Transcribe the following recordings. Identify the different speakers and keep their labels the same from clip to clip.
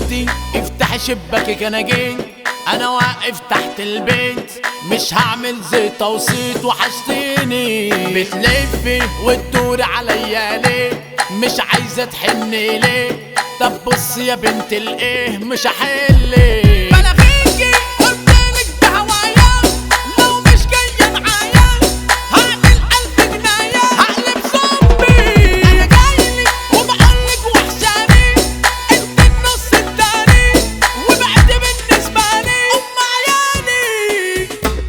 Speaker 1: بنتي افتحي شباكك انا جيت انا واقف تحت البيت مش هعمل زي توصيت وحشتيني بتلفي وتدوري عليا ليه مش عايزه تحني ليه طب بص يا بنت الايه مش هحلك بلاغيكي قدامك بهوايا لو مش جايه معايا هعمل الف جنايه هقلب زومبي انا جايلك وبقولك وحشاني انت النص التاني وبعد بالنسبه لي ام عيالي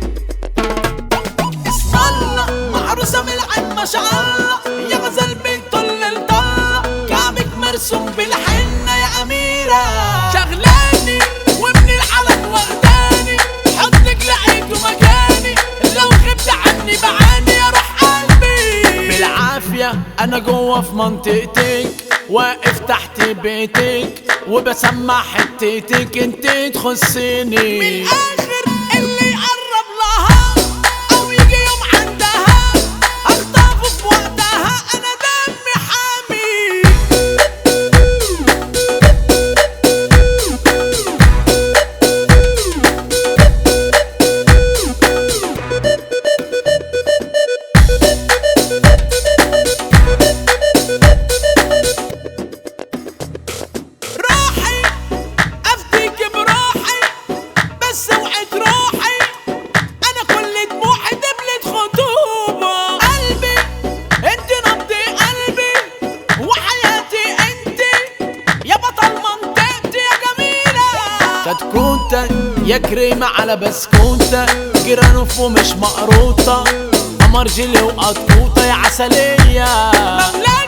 Speaker 1: اسم الله معروسه من العين ما شاء الله يا غزل بنت الطلة كعبك مرسوم بالحنة يا أميرة شغلاني ومن العلم واخداني حضنك لقيته مكاني لو غبت عني بعاني يا روح قلبي بالعافية أنا جوه في منطقتك واقف تحت بيتك وبسمع حتتك انت تخصني من الآخر اللي يقرب لها أو يجي يوم عندها أخطفه في وقتها أنا دمي حامي روحي أفديك بروحي بس اوعد روحي أنا كل دموعي دبلة خطوبة قلبي انت نبض قلبي وحياتي انت يا بطل منطقتي يا جميلة كتكوتة يا كريمة على بسكوتة جرانوف ومش مقروطة قمر جيلي وقطوطة يا عسلية مغلى